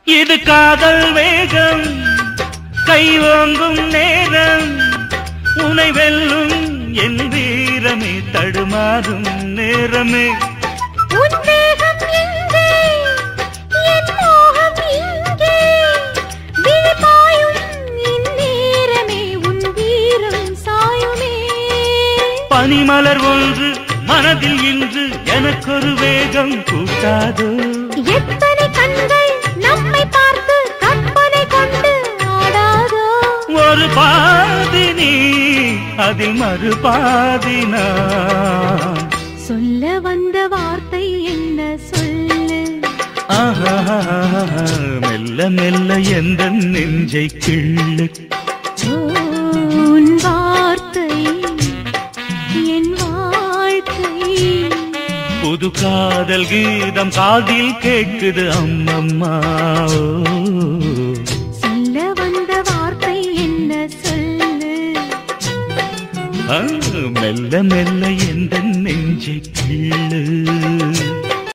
இது காதல் வேகம் கை ஓங்கும் நேரம் உனை வெல்லும் என் வீரமே தடுமாறும் நேரமே உன் தேகம் எங்கே என் மோகம் இங்கே விழிபாயும் இந்நேரமே உன் வீரம் சாயுமே பனிமலர் ஒன்று மனதில் இன்று எனக்கொரு வேகம் கூட்டாதோ எத்தனை கண்கள் நம்மை பார்த்து கற்பனை கொண்டு ஆடாதோ ஒரு பாதி நீ அதில் மறு பாதி நான் சொல்ல வந்த வார்த்தை என்ன சொல்லு ஆஹா, மெல்ல மெல்ல எந்த நெஞ்சை கிள்ளு உன் வார்த்தை என் வாழ்க்கை புது காதல் கீதம் காதில் கேக்குது அம்மம்மா ஓ. சொல்ல வந்த வார்த்தை என்ன சொல்லு ஆ, மெல்ல மெல்ல எந்த நெஞ்சை கிள்ளு